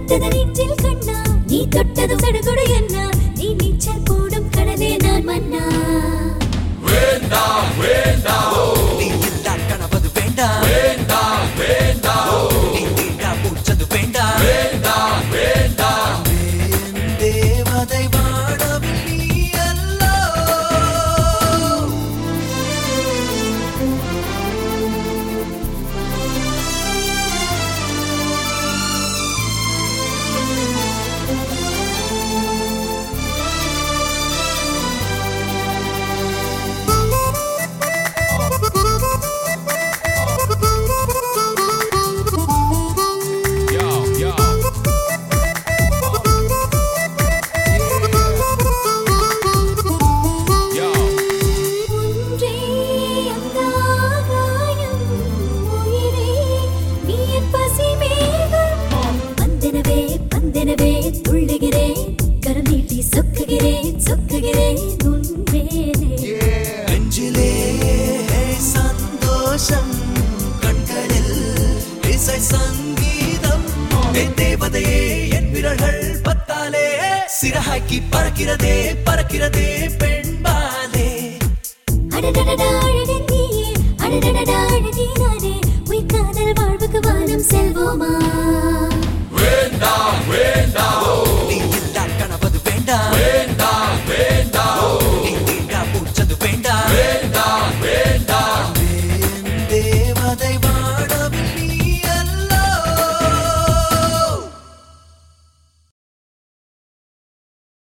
பட்டது நெஞ்சில் கண்ணா நீ தொட்டது சடுகுடு என்ன நீ நீச்சல் போடும் கடலே நான் மன்னா நீ இல்லா கனவது வேண்டாம் நீ தீண்டா பூச்சது வேண்டாம் என் தேவதை வானவில் நீ அல்லோ Yo, yo. Yo. ஒன்றே அந்த ஆகாயம் உயிரே நீ என் பசி மேகம் பந்தனவே பந்தனவே துள்ளுகிறேன் கரம் நீட்டி சொக்குகிறேன் சொக்குகிறேன் உன் மேலே நெஞ்சிலே சந்தோஷம் கண்களில் இசை சங்கீதம் என் தேவதையே என் விரல்கள் பத்தாலே சிறகாக்கி பறக்கிறதே பறக்கிறதே பெண்பாலே அடடடடா அழகன் நீயே அடடடடா அழகே நானே உயிர் காதல் வாழ்வுக்கு வானம் செல்வோமா